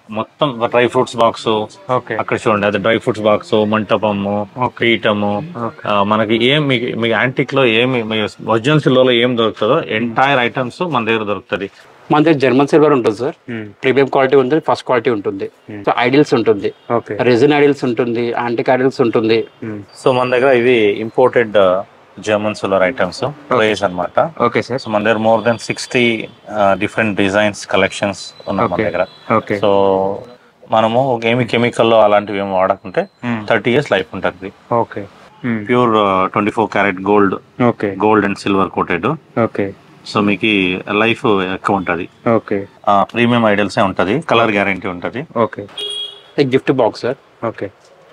మొత్తం dry fruits box okay అక్కడ చూడండి అది డ్రై ఫ్రూట్స్ బాక్స్ మంటపము పీఠము ఆ, మనకి ఏం మీకు మీకు యాంటిక్ లో ఏమి ఒరిజినల్ సిల్వర్ లో ఏం దొరుకుతుందో ఎంటైర్ ఐటమ్స్ మన దగ్గర దొరుకుతుంది మన దగ్గర జర్మన్ సిల్వర్ ఉంటుంది సార్ ప్రీమియం క్వాలిటీ ఉంటుంది ఫస్ట్ క్వాలిటీ ఉంటుంది సో ఐడిల్స్ ఉంటుంది ఓకే రెజిన్ ఐడిల్స్ ఉంటుంది యాంటిక్ ఐడిల్స్ ఉంటుంది సో మన దగ్గర ఇది imported German silver items place అన్నమాట ఓకే సార్ సో మన దగ్గర more than sixty different designs collections ఉన్నాయి మన Okay. దగ్గర ఓకే సో మనము ఏమి కెమికల్ అలాంటివి ఏమి వాడకుంటే థర్టీ ఇయర్స్ లైఫ్ ఉంటుంది okay pure twenty four carat gold okay gold and silver coated okay so మీకు లైఫ్ ఎక్కువ ఉంటది ఓకే ప్రీమియం ఐడల్స్ ఉంటది కలర్ గ్యారంటీ ఉంటది ఓకే ఇది గిఫ్ట్ బాక్స్ సార్ ఓకే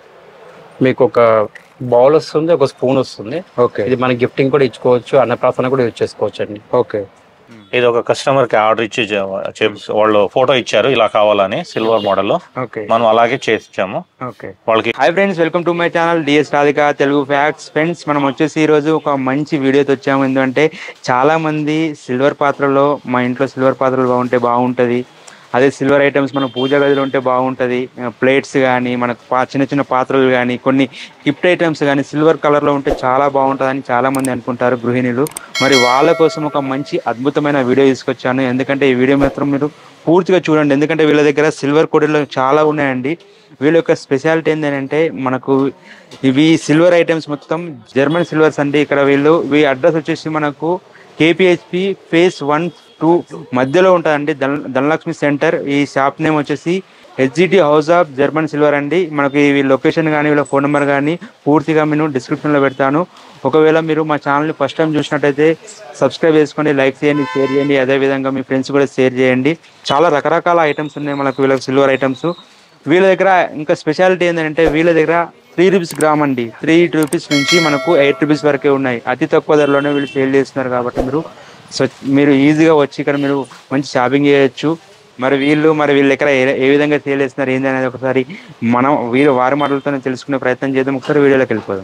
మీకు ఒక బౌల్ వస్తుంది ఒక స్పూన్ వస్తుంది ఓకే ఇది మన గిఫ్టింగ్ కూడా ఇచ్చుకోవచ్చు అన్నప్రాసన కూడా యూజ్ చేసుకోవచ్చు అండి ఓకే ఇది ఒక కస్టమర్ కి ఆర్డర్ ఇచ్చి చే- చే- వాళ్ళు ఫోటో ఇచ్చారు ఇలా కావాలని సిల్వర్ మోడల్ ఓకే మనం అలాగే చేసిచ్చాము ఓకే వాళ్ళకి hi friends welcome to my channel DS Radhika Telugu facts friends మనం వచ్చేసి ఈరోజు ఒక మంచి వీడియోతో వచ్చాము ఎందుకంటే చాలా మంది సిల్వర్ పాత్రలో మా ఇంట్లో సిల్వర్ పాత్రలు బాగుంటే బాగుంటుంది అదే సిల్వర్ ఐటమ్స్ మన పూజ గదిలో ఉంటే బాగుంటుంది ప్లేట్స్ కానీ మనకు పా- చిన్న చిన్న పాత్రలు కానీ కొన్ని గిఫ్ట్ ఐటమ్స్ కానీ సిల్వర్ కలర్లో ఉంటే చాలా బాగుంటుందని చాలా మంది అనుకుంటారు గృహిణులు మరి వాళ్ళ కోసం ఒక మంచి అద్భుతమైన వీడియో తీసుకొచ్చాను ఎందుకంటే ఈ వీడియో మాత్రం మీరు పూర్తిగా చూడండి ఎందుకంటే వీళ్ళ దగ్గర సిల్వర్ కోడెలు చాలా ఉన్నాయండి వీళ్ళ యొక్క స్పెషాలిటీ ఏంటంటే మనకు ఇవి సిల్వర్ ఐటమ్స్ మొత్తం జర్మన్ సిల్వర్స్ అండి ఇక్కడ వీళ్ళు ఈ అడ్రస్ వచ్చేసి మనకు కేపిహెచ్పి ఫేస్ వన్ టూ మధ్యలో ఉంటుందండి ధన ధనలక్ష్మి సెంటర్ ఈ షాప్ నేమ్ వచ్చేసి HGT house of German silver అండి మనకి వీళ్ళ లొకేషన్ కానీ వీళ్ళ ఫోన్ నెంబర్ కానీ పూర్తిగా నేను డిస్క్రిప్షన్లో పెడతాను ఒకవేళ మీరు మా ఛానల్ని ఫస్ట్ టైం చూసినట్టయితే సబ్స్క్రైబ్ చేసుకోండి లైక్ చేయండి షేర్ చేయండి అదేవిధంగా మీ ఫ్రెండ్స్ కూడా షేర్ చేయండి చాలా రకరకాల ఐటమ్స్ ఉన్నాయి మనకు వీళ్ళకి సిల్వర్ ఐటమ్స్ వీళ్ళ దగ్గర ఇంకా స్పెషాలిటీ ఏంటంటే వీళ్ళ దగ్గర త్రీ రూపీస్ గ్రామ్ అండి త్రీ రూపీస్ నుంచి మనకు ఎయిట్ రూపీస్ వరకే ఉన్నాయి అతి తక్కువ ధరలోనే వీళ్ళు సేల్ చేస్తున్నారు కాబట్టి మీరు సో మీరు ఈజీగా వచ్చి ఇక్కడ మీరు మంచి షాపింగ్ చేయొచ్చు మరి వీళ్ళు మరి వీళ్ళ దగ్గర ఏ- ఏ విధంగా సేల్ చేస్తున్నారు ఏంది అనేది ఒకసారి మనం వీరు వారి మాటలతోనే తెలుసుకునే ప్రయత్నం చేద్దాం ఒకసారి వీడియోలోకి వెళ్ళిపోదాం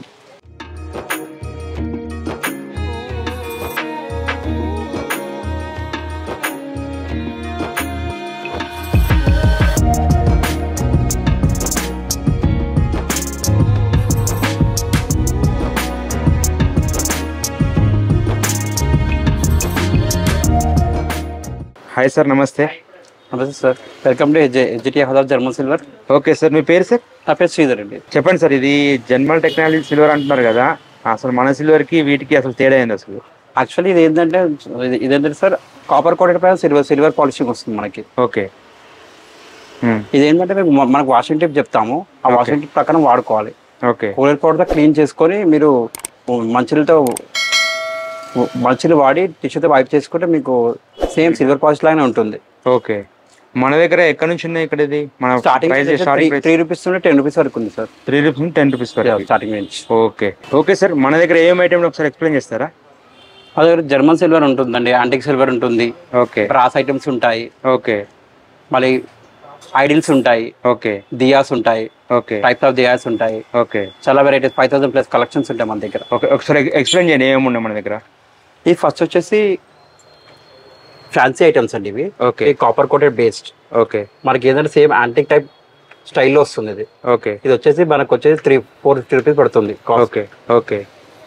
హాయ్ సార్ నమస్తే నమస్తే sir welcome to HGT house of German silver okay sir మీ పేరు సార్ నా పేరు శ్రీధర్ అండి చెప్పండి సార్ ఇది జన్మల్ టెక్నాలజీ సిల్వర్ అంటున్నారు కదా అసలు మన సిల్వర్ కి వీటికి అసలు తేడా ఏంది అసలు యాక్చువల్లీ ఇది ఏంటంటే ఇది- ఇదేంటంటే సార్ కాపర్ కోటెడ్ పైన సిల్వర్ సిల్వర్ పాలిషింగ్ వస్తుంది మనకి ఓకే ఇది ఏంటంటే మీకు మ- మనకు వాషింగ్ టేప్ చెప్తాము ఆ వాషింగ్ టేప్ ప్రకారం వాడుకోవాలి ఓకే కూలర్ పౌడర్తో క్లీన్ చేసుకొని మీరు మంచులతో మంచులు వాడి టిష్యూతో వైప్ చేసుకుంటే మీకు సేమ్ సిల్వర్ పాలిష్ లాగానే ఉంటుంది ఓకే మన దగ్గర ఎక్కడి నుంచి ఉన్నాయి ఇక్కడ ఇది మన స్టార్టింగ్ స్టార్టింగ్ త్రీ రూపీస్ నుండి టెన్ రూపీస్ వరకు ఉంది సార్ త్రీ రూపీస్ నుంచి టెన్ రూపీస్ వరకు స్టార్టింగ్ నుంచి ఓకే ఓకే సార్ మన దగ్గర ఏం ఐటమ్ ఒకసారి ఎక్స్ప్లెయిన్ చేస్తారా అదే జర్మన్ సిల్వర్ ఉంటుందండి యాంటిక్ సిల్వర్ ఉంటుంది ఓకే బ్రాస్ ఐటమ్స్ ఉంటాయి ఓకే మళ్ళీ ఐడిల్స్ ఉంటాయి ఓకే దియాస్ ఉంటాయి ఓకే టైప్స్ ఆఫ్ దియాస్ ఉంటాయి ఓకే చాలా varieties five thousand plus collections ఉంటాయి మన దగ్గర ఓకే ఒకసారి ఎక్స్ప్లెయిన్ చేయండి ఏమున్నాయి మన దగ్గర ఈ ఫస్ట్ వచ్చేసి ఫ్యాన్సీ ఐటమ్స్ అండి ఇవి okay copper coated based okay మనకి ఏదైనా సేమ్ యాంటిక్ టైప్ స్టైల్లో వస్తుంది ఇది ఓకే ఇది వచ్చేసి మనకు వచ్చేసి త్రీ ఫోర్ ఫిఫ్టీ రూపీస్ పడుతుంది ఓకే ఓకే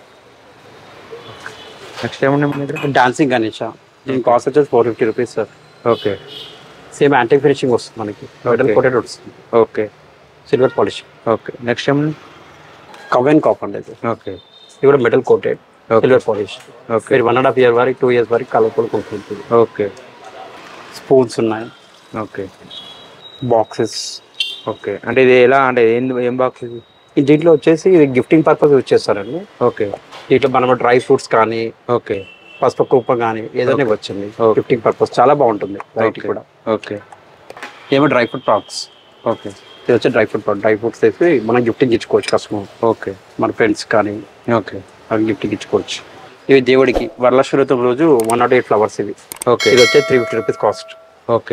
నెక్స్ట్ ఏమున్నాయి మన దగ్గర డాన్సింగ్ గణేష దీని కాస్ట్ వచ్చేసి four fifty rupees sir okay same antique finishing వస్తుంది మనకి మెటల్ Okay. కోటెడ్ వస్తుంది okay silver polish okay next ఏమున్నాయి కవెన్ కాప్ అండి ఇది ఓకే ఇది కూడా metal coated Okay. Silver polish okay మీరు వన్ అండ్ హాఫ్ ఇయర్ వరకు టూ ఇయర్స్ వరకు కలర్ఫుల్ ఉంటుంది ఓకే స్పూన్స్ ఉన్నాయి ఓకే బాక్సెస్ ఓకే అంటే ఇది ఎలా అంటే ఏం ఏం బాక్స్ ఇది దీంట్లో వచ్చేసి ఇది గిఫ్టింగ్ పర్పస్ యూజ్ చేస్తారండి ఓకే దీంట్లో మనం డ్రై ఫ్రూట్స్ కానీ ఓకే పసుపు కుప్ప కానీ ఏదైనా వచ్చింది Okay. గిఫ్టింగ్ పర్పస్ చాలా బాగుంటుంది వెరైటీ Okay. కూడా ఓకే ఏమో డ్రై ఫ్రూట్ ప్రాడక్ట్స్ ఓకే ఇది వచ్చి డ్రై ఫ్రూట్ డ్రై ఫ్రూట్స్ వేసి మనం గిఫ్టింగ్ ఇచ్చుకోవచ్చు కస్టమర్ ఓకే మన ఫ్రెండ్స్ కానీ ఓకే అవి గిఫ్టింగ్ ఇచ్చుకోవచ్చు ఇవి దేవుడికి వరలక్ష్మి వ్రతం రోజు వన్ నాట్ ఎయిట్ ఫ్లవర్స్ ఇవి ఓకే ఇది వచ్చే three fifty rupees cost okay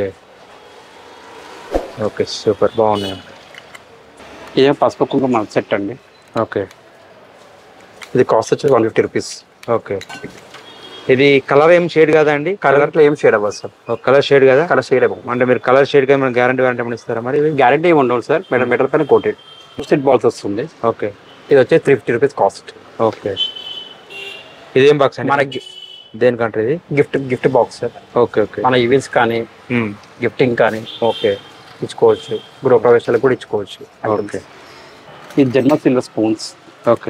okay super బాగున్నాయి ఇదే పసుపు కుంకుమ సెట్ అండి ఓకే ఇది కాస్ట్ వచ్చేసి వన్ ఫిఫ్టీ రూపీస్ ఓకే ఇది కలర్ ఏం షేడ్ కదా అండి కలర్ ఏం షేడ్ అవ్వదు సార్ కలర్ షేడ్ కదా కలర్ షేడ్ అవ్వదు అంటే మీరు కలర్ షేడ్ కదా మనకి గ్యారంటీ వారంటీ ఏమైనా ఇస్తారా మరి ఇవి గ్యారంటీ ఏమి ఉండవు సార్ మెటల్ మెటల్ పైన కోటెడ్ స్టిట్ బాల్స్ వస్తుంది ఓకే ఇది వచ్చేసి three fifty rupees cost okay ఇదేం బాక్స్ అండి మనకి దేనికంటే ఇది gift gift box sir okay okay మన ఈవెంట్స్ కానీ గిఫ్టింగ్ కానీ ఓకే ఇచ్చుకోవచ్చు గృహప్రవేశాలకు కూడా ఇచ్చుకోవచ్చు ఓకే ఈ జన్మ సిల్వర్ స్పూన్స్ ఓకే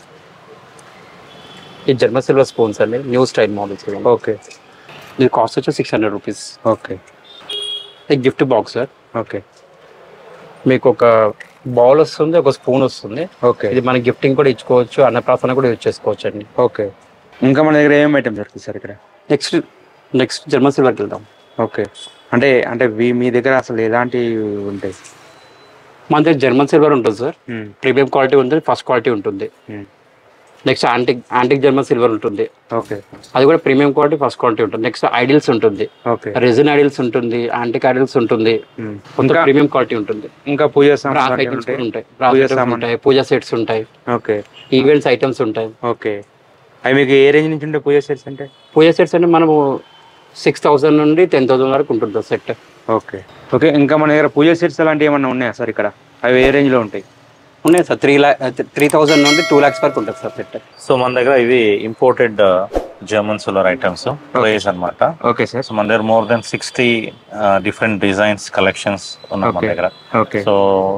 ఈ జన్మ సిల్వర్ స్పూన్స్ అండి న్యూ స్టైల్ మోడల్స్ ఓకే ఇది కాస్ట్ వచ్చి సిక్స్ హండ్రెడ్ రూపీస్ ఓకే ఇది గిఫ్ట్ బాక్స్ సార్ ఓకే మీకు ఒక బౌల్ వస్తుంది ఒక స్పూన్ వస్తుంది ఓకే ఇది మన గిఫ్టింగ్ కూడా ఇచ్చుకోవచ్చు అన్నప్రాసన కూడా యూజ్ చేసుకోవచ్చు అండి ఓకే ఇంకా మన దగ్గర ఏం ఐటమ్స్ దొరుకుతుంది సార్ ఇక్కడ నెక్స్ట్ నెక్స్ట్ జన్మ సిల్వర్కి వెళ్దాం ఓకే అంటే అంటే వీ- మీ దగ్గర అసలు ఎలాంటివి ఉంటాయి మన దగ్గర జర్మన్ సిల్వర్ ఉంటుంది సార్ ప్రీమియం క్వాలిటీ ఉంటుంది ఫస్ట్ క్వాలిటీ ఉంటుంది next antique antique German silver ఉంటుంది ఓకే అది కూడా ప్రీమియం క్వాలిటీ ఫస్ట్ క్వాలిటీ ఉంటుంది నెక్స్ట్ ఐడిల్స్ ఉంటుంది ఓకే రెజిన్ ఐడిల్స్ ఉంటుంది యాంటిక్ ఐడిల్స్ ఉంటుంది కొంత ఇంకా ప్రీమియం క్వాలిటీ ఉంటుంది ఇంకా పూజ బ్రాస్ సామాన్లు ఐటమ్స్ ఉంటాయి ఉంటాయి బ్రాస్ పూజ ఐటమ్స్ సామాన్లు. ఉంటాయి పూజా సెట్స్ ఉంటాయి ఓకే ఈవెంట్స్ ఐటమ్స్ ఉంటాయి ఓకే అవి మీకు ఏ రేంజ్ నుంచి ఉంటాయి పూజ సెట్స్ అంటే పూజా సెట్స్ అంటే మనము సిక్స్ థౌసండ్ నుండి టెన్ థౌసండ్ వరకు ఉంటుంది సెట్ ఓకే ఓకే ఇంకా మన దగ్గర పూజ సెట్స్ అలాంటివి ఏమన్నా ఉన్నాయా సార్ ఇక్కడ అవి ఏ రేంజ్ లో ఉంటాయి ఉన్నాయి sir three lakh three thousand నుండి టూ ల్యాక్స్ వరకు ఉంటుంది సార్ సెట్ సో మన దగ్గర ఇవి imported German solar items price అన్నమాట ఓకే సార్ సో మన దగ్గర more than sixty different designs collections ఉన్నాయి మన Okay. దగ్గర okay so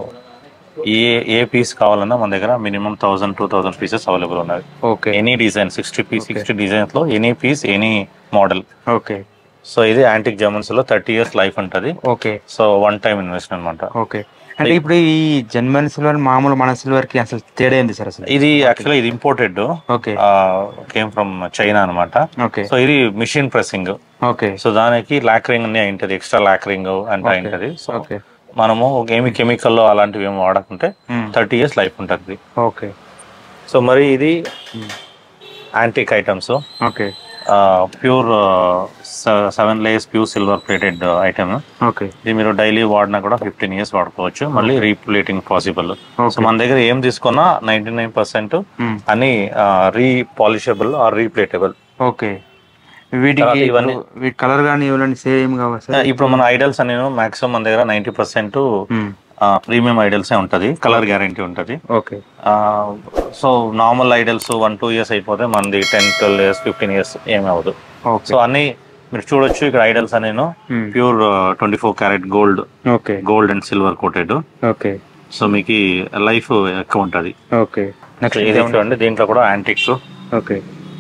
a a piece కావాలన్నా మన దగ్గర minimum thousand two thousand pieces available ఉన్నాయి okay any design sixty piece sixty designs లో any piece any model okay so ఇది antique Germans లో థర్టీ ఇయర్స్ లైఫ్ ఉంటుంది okay so one time investment అనమాట okay అంటే ఇప్పుడు ఈ జన్మన్ సిల్వర్ మామూలు మన సిల్వర్ కి అసలు తేడా ఏంది సార్ అసలు ఇది యాక్చువల్లీ ఇది imported okay came from China అన్నమాట ఓకే సో ఇది మిషన్ ప్రెసింగ్ ఓకే సో దానికి లాకరింగ్ అనే ఉంటుంది ఎక్స్ట్రా లాకరింగ్ అంటే ఉంటుంది సో ఓకే మనము ఏమి కెమికల్ అలాంటివి ఏమి వాడకుంటే Hmm. థర్టీ ఇయర్స్ లైఫ్ ఉంటుంది ఓకే సో మరి ఇది antique items okay pure seven layers pure silver plated item okay ఇది మీరు డైలీ వాడినా కూడా ఫిఫ్టీన్ ఇయర్స్ వాడుకోవచ్చు మళ్ళీ రీప్లేటింగ్ పాసిబుల్ సో ఓకే మన దగ్గర ఏం తీసుకున్నా నైన్టీ నైన్ పర్సెంట్ Hmm. అని రీపాలిషబుల్ ఆర్ రీప్లేటబుల్ ఓకే వీటికి తర్వాత ఇవన్నీ- ఇప్పుడు వీటి కలర్ కానీ ఇవన్నీ సేమ్ కావా సార్ ఇప్పుడు మన ఐడల్స్ అని మాక్సిమం మన దగ్గర ninety percent hmm. Premium idols ఉంటది కలర్ గ్యారంటీ ఉంటది okay so normal idols one two years అయిపోతే మనది ten twelve years fifteen years ఏమి అవ్వదు ఓకే సో అన్ని మీరు చూడొచ్చు ఇక్కడ ఐడల్స్ అనేను hmm. Pure twenty four carat gold okay gold and silver coated okay so మీకు లైఫ్ ఎక్కువ ఉంటది ఓకే సో నెక్స్ట్ ఇది చూడండి దీంట్లో కూడా antique okay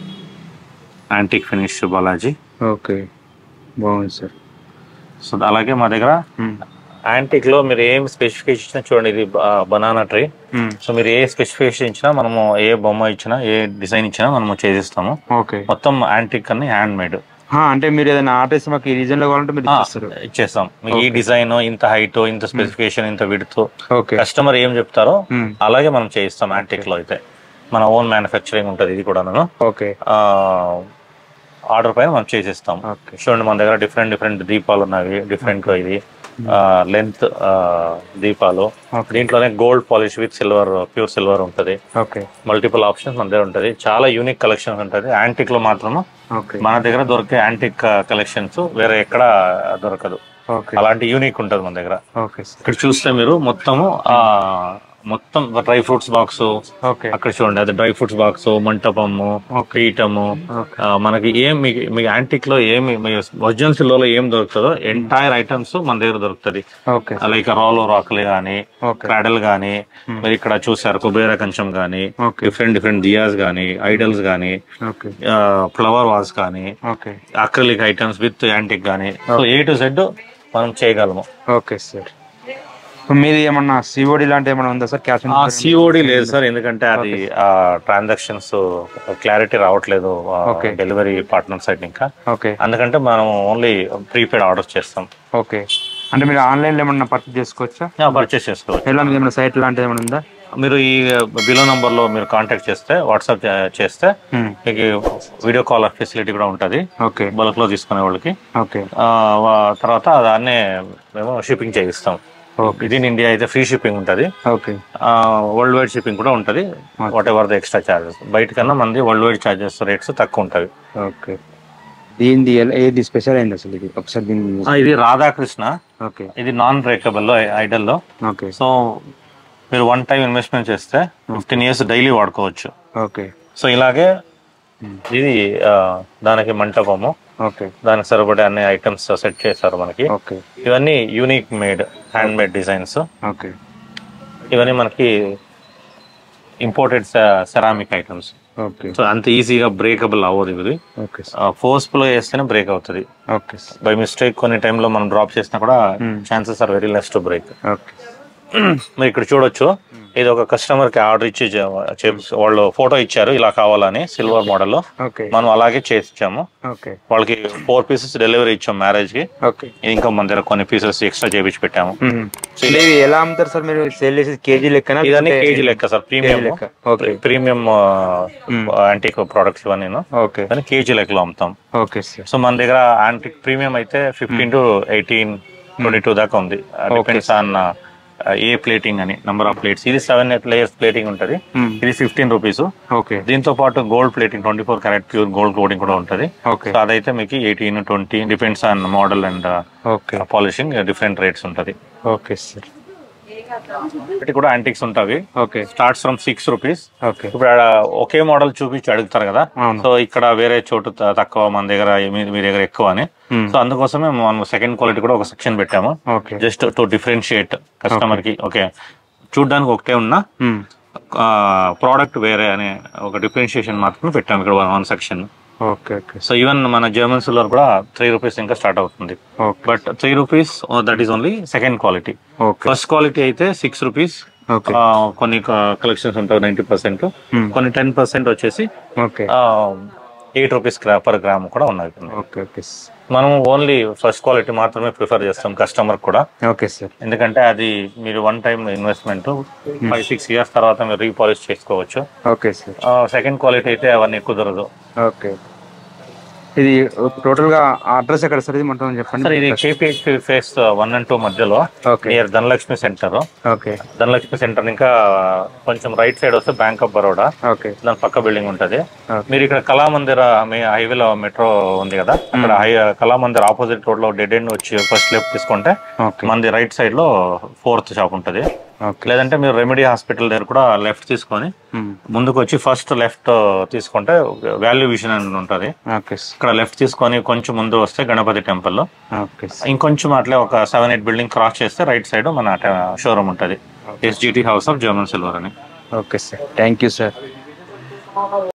antique finish Balaji okay బాగుంది సార్ సో అలాగే మా దగ్గర మ్మ్. యాంటిక్ లో మీరు ఏం స్పెసిఫికేషన్ ఇచ్చినా చూడండి ఇది బనానా ట్రీ మ్మ్. సో మీరు ఏ స్పెసిఫికేషన్ ఇచ్చినా మనము ఏ బొమ్మ ఇచ్చినా ఏ డిజైన్ ఇచ్చినా మనము చేసిస్తాము ఓకే మొత్తం యాంటిక్ అని హ్యాండ్ మేడ్ ఆ, అంటే మీరు ఏదైనా ఆర్టిస్ట్ మాకు ఈ రీజన్ లో కావాలంటే మీరు ఇచ్చేస్తారు ఇచ్చేస్తాం మీకు ఈ డిజైన్ ఇంత హైట్ ఇంత స్పెసిఫికేషన్ ఇంత విడుతూ ఓకే కస్టమర్ ఏం చెప్తారో మ్మ్. అలాగే మనం చేయిస్తాం యాంటిక్ లో అయితే మన ఓన్ మ్యానుఫ్యాక్చరింగ్ ఉంటుంది ఇది కూడా ఓకే ఆర్డర్ పైన మనం చేసేస్తాం ఓకే చూడండి మన దగ్గర డిఫరెంట్ డిఫరెంట్ దీపాలు ఉన్నాయి డిఫరెంట్ ఇది లెంత్ దీపాలు ఓకే దీంట్లోనే gold polish with silver pure silver ఉంటుంది ఓకే మల్టిపుల్ ఆప్షన్స్ మన దగ్గర ఉంటుంది చాలా యూనిక్ కలెక్షన్స్ ఉంటుంది యాంటిక్ లో మాత్రము ఓకే మన దగ్గర దొరికే యాంటిక్ కలెక్షన్స్ వేరే ఎక్కడ దొరకదు ఓకే అలాంటి యూనిక్ ఉంటుంది మన దగ్గర ఓకే సార్ ఇక్కడ చూస్తే మీరు మొత్తము ఆ మొత్తం డ్రై ఫ్రూట్స్ బాక్స్ ఓకే అక్కడ చూడండి అది డ్రై ఫ్రూట్స్ బాక్స్ మంటపము పీఠము ఓకే ఆ, మనకి ఏం మీకు మీకు యాంటిక్ లో ఏమి ఒరిజినల్ సిల్వర్లో ఏం దొరుకుతుందో ఎంటైర్ ఐటమ్స్ మన దగ్గర దొరుకుతుంది ఓకే లైక్ రాలో రాకులు గానీ ఓకే క్రాడల్ గానీ మీరు ఇక్కడ చూసారు కుబేర కంచం గానీ ఓకే డిఫరెంట్ డిఫరెంట్ దియాస్ గానీ ఐడల్స్ గానీ ఓకే ఫ్లవర్ వాస్ కానీ okay acrylic items with antique గానీ సో ఏ టు జెడ్ మనం చేయగలము ఓకే సార్ మీది ఏమన్నా సిఓడి లాంటి ఏమన్నా ఉందా సార్ క్యాష్ ఆ సిఓడి లేదు సార్ ఎందుకంటే అది ఆ ట్రాన్సాక్షన్స్ క్లారిటీ రావట్లేదు Okay. డెలివరీ పార్ట్నర్ సైడ్ ఇంకా ఓకే అందుకంటే మనం ఓన్లీ ప్రీపెయిడ్ ఆర్డర్ చేస్తాం ఓకే అంటే మీరు ఆన్లైన్ లో ఏమన్నా పర్చేస్ చేసుకోవచ్చా పర్చేస్ చేసుకోవచ్చు ఎలా మీద ఏమైనా సైట్ లాంటిది ఏమైనా ఉందా మీరు ఈ బిలో నంబర్ లో మీరు కాంటాక్ట్ చేస్తే వాట్సాప్ చేస్తే Hmm. మీకు వీడియో కాల్ ఫెసిలిటీ కూడా ఉంటుంది ఓకే బల్క్ లో తీసుకునే వాళ్ళకి ఓకే ఆ, వా- తర్వాత దాన్నే మేము షిప్పింగ్ చేయిస్తాం ఓకే ఇది ఇన్ ఇండియా అయితే ఫ్రీ షిప్పింగ్ ఉంటుంది ఓకే వరల్డ్ వైడ్ షిప్పింగ్ కూడా ఉంటుంది whatever the extra charges బయట కన్నా మనది వరల్డ్ వైడ్ చార్జెస్ రేట్స్ తక్కువ ఉంటాయి ఓకే దీనిది ఎలా- ఏది స్పెషల్ అయింది అసలు ఇది ఒకసారి దీన్ని ఇది రాధాకృష్ణ ఓకే ఇది నాన్ బ్రేకబుల్ ఐడల్ లో ఓకే సో మీరు వన్ టైం ఇన్వెస్ట్మెంట్ చేస్తే ఫిఫ్టీన్ ఇయర్స్ డైలీ వాడుకోవచ్చు ఓకే సో ఇలాగే ఇది ఆ, దానికి మంటపము ఓకే దానికి సరిపడే అన్ని ఐటమ్స్ సెట్ చేశారు మనకి ఓకే ఇవన్నీ unique made hand made designs okay ఇవన్నీ మనకి imported ceramic items okay so అంత ఈజీగా బ్రేకబుల్ అవ్వదు ఇది ఓకే ఫోర్స్ఫుల్ వేస్తేనే బ్రేక్ అవుతుంది ఓకే బై మిస్టేక్ కొన్ని టైంలో మనం డ్రాప్ చేసినా కూడా chances are very less to break okay మీరు ఇక్కడ చూడొచ్చు ఇది ఒక కస్టమర్ కి ఆర్డర్ ఇచ్చి చే- చే- వాళ్ళు ఫోటో ఇచ్చారు ఇలా కావాలని సిల్వర్ మోడల్ లో ఓకే మనం అలాగే చేసి ఇచ్చాము ఓకే వాళ్ళకి ఫోర్ పీసెస్ డెలివరీ ఇచ్చాం మ్యారేజ్ కి ఓకే ఇది ఇంకా మన దగ్గర కొన్ని పీసెస్ ఎక్స్ట్రా చేపించి పెట్టాము ఇవి ఎలా అమ్ముతారు సార్ మీరు సేల్ చేసేది కేజీ లెక్కన ఇదన్నీ కేజీ లెక్క సార్ ప్రీమియం కేజీ లెక్క. ఓకే. ప్రీమియం యాంటిక్ ప్రొడక్ట్స్ ఇవన్నీ ఓకే కానీ కేజీ లెక్కలో అమ్ముతాం ఓకే సార్ సో మన దగ్గర యాంటిక్ ప్రీమియం అయితే fifteen to eighteen twenty two దాకా ఉంది డిపెండ్స్ ఆన్ ఏ ప్లేటింగ్ అని నంబర్ ఆఫ్ ప్లేట్స్ ఇది సెవెన్ లేయర్స్ ప్లేటింగ్ ఉంటుంది ఇది ఫిఫ్టీన్ రూపీస్ ఓకే దీంతో పాటు gold plating twenty four carat pure gold coating కూడా ఉంటుంది ఓకే సో అదైతే మీకు eighteen twenty depends on model and okay polishing different rates ఉంటుంది ఓకే సార్ ఇటు కూడా యాంటిక్స్ ఉంటాయి okay starts from six rupees okay ఇప్పుడు ఆడ ఒకే మోడల్ చూపించి అడుగుతారు కదా అవును. సో ఇక్కడ వేరే చోటు త- తక్కువ మన దగ్గర మీ మీ దగ్గర ఎక్కువ అని Hmm. సో అందుకోసమే మనం సెకండ్ క్వాలిటీ కూడా ఒక సెక్షన్ పెట్టాము okay just to differentiate customer కి ఓకే చూడడానికి ఒకటే ఉన్నా ప్రోడక్ట్ వేరే అనే ఒక డిఫరెన్షియేషన్ మాత్రమే పెట్టాము ఇక్కడ one section okay okay so even మన జర్మన్ సిల్వర్ కూడా త్రీ రూపీస్ ఇంకా స్టార్ట్ అవుతుంది okay but three rupees that is only second quality okay first quality అయితే సిక్స్ రూపీస్ ఓకే కొన్ని కలెక్షన్స్ ఉంటాయి నైన్టీ పర్సెంట్ Hmm. కొన్ని టెన్ పర్సెంట్ వచ్చేసి okay eight rupees per gram కూడా ఉన్నాయి ఓకే ఓకే మనం ఓన్లీ ఫస్ట్ క్వాలిటీ మాత్రమే prefer చేస్తాం కస్టమర్ కూడా ఓకే సార్ ఎందుకంటే అది మీరు one time investment five six years తర్వాత మీరు రీపాలిష్ చేసుకోవచ్చు ఓకే సార్ సెకండ్ క్వాలిటీ అయితే అవన్నీ కుదరదు ఓకే ఇది టోటల్ గా అడ్రస్ ఎక్కడ సార్ ఇది మొత్తం చెప్పండి సార్ ఇది KPH phase one and two మధ్యలో okay near Dhanalakshmi centre okay Dhanalakshmi centre ఇంకా కొంచెం రైట్ సైడ్ వస్తే బ్యాంక్ ఆఫ్ బరోడా ఓకే దాని పక్క బిల్డింగ్ ఉంటది Okay. మీరు ఇక్కడ కళామందిర్ మీ హైవేలో మెట్రో ఉంది కదా అక్కడ హై కళామందిర్ ఆపోజిట్ రోడ్ లో డెడ్ ఎండ్ వచ్చి ఫస్ట్ లెఫ్ట్ తీసుకుంటే ఓకే మనది రైట్ సైడ్ లో ఫోర్త్ షాప్ ఉంటది ఓకే లేదంటే మీరు రెమెడీ హాస్పిటల్ దగ్గర కూడా లెఫ్ట్ తీసుకొని ముందుకు వచ్చి ఫస్ట్ లెఫ్ట్ తీసుకుంటే వాల్యూ విజన్ అని ఉంటది ఓకే ఇక్కడ లెఫ్ట్ తీసుకొని కొంచెం ముందు వస్తే గణపతి టెంపుల్ లో ఓకే ఇంకొంచెం అట్లే ఒక సెవెన్ ఎయిట్ బిల్డింగ్ క్రాస్ చేస్తే రైట్ సైడ్ మన షోరూమ్ ఉంటది SGT house of German silver అని okay sir thank you sir